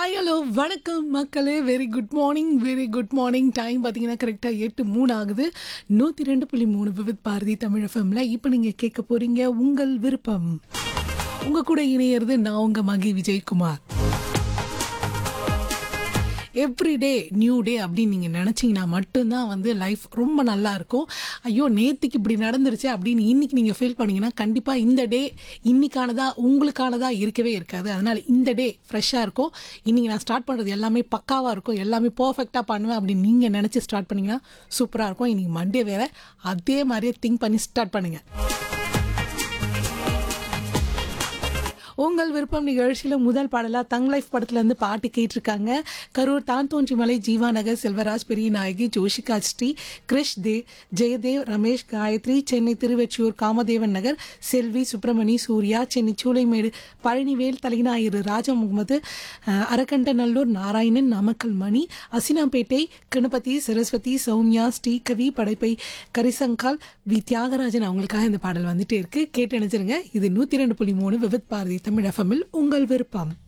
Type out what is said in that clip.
hi hello வணக்கம் மக்களே very good morning very good morning time பார்த்தீங்கன்னா கரெக்டாக எட்டு மூணு ஆகுது நூற்றி ரெண்டு புள்ளி மூணு விவித் பாரதி தமிழ் எஃப்எம்ல இப்போ நீங்கள் கேட்க போகிறீங்க உங்கள் விருப்பம் உங்கள் கூட இணையிறது நான் உங்கள் Mahi Vijayakumar everyday new day அப்படின்னு நீங்கள் நினச்சிங்கன்னா மட்டும்தான் வந்து லைஃப் ரொம்ப நல்லா இருக்கும் ஐயோ நேற்றுக்கு இப்படி நடந்துருச்சு அப்படின்னு இன்னைக்கு நீங்கள் ஃபீல் பண்ணீங்கன்னா கண்டிப்பாக இந்த டே இன்னைக்கானதா உங்களுக்கானதா இருக்கவே இருக்காது அதனால் இந்த டே ஃப்ரெஷ்ஷாக இருக்கும் இன்னைக்கு நான் ஸ்டார்ட் பண்ணுறது எல்லாமே பக்காவாக இருக்கும் எல்லாமே பர்ஃபெக்டாக பண்ணுவேன் அப்படின்னு நீங்கள் நினச்சி ஸ்டார்ட் பண்ணீங்கன்னா சூப்பராக இருக்கும் இன்னைக்கு மண்டே வேறு அதே மாதிரியே திங்க் பண்ணி ஸ்டார்ட் பண்ணுங்கள் உங்கள் விருப்பம் நிகழ்ச்சியில் முதல் பாடலாக தங் லைஃப் படத்துலேருந்து பாட்டு கேட்டிருக்காங்க கரூர் தான் தோன்றிமலை ஜீவா நகர் செல்வராஜ் பெரிய நாயகி ஜோஷிகா ஸ்ரீ கிரிஷ் தேவ் ஜெயதேவ் ரமேஷ் காயத்ரி சென்னை திருவெற்றியூர் காமதேவன் நகர் செல்வி சுப்பிரமணி சூர்யா சென்னை சூளைமேடு பழனிவேல் தலைநாயிறு ராஜா முகமது அஹ், அரக்கண்டநல்லூர் நாராயணன் நாமக்கல் மணி அசினாம்பேட்டை கணபதி சரஸ்வதி சௌமியா ஸ்ரீகவி படைப்பை கரிசங்கால் வி தியாகராஜன் அவங்களுக்காக இந்த பாடல் வந்துட்டே இருக்கு கேட்டு நினைச்சிருங்க இது நூற்றி ரெண்டு புள்ளி மூணு விவித் பாரதி தமிழ் எஃப்எம்மில் உங்கள் விருப்பம்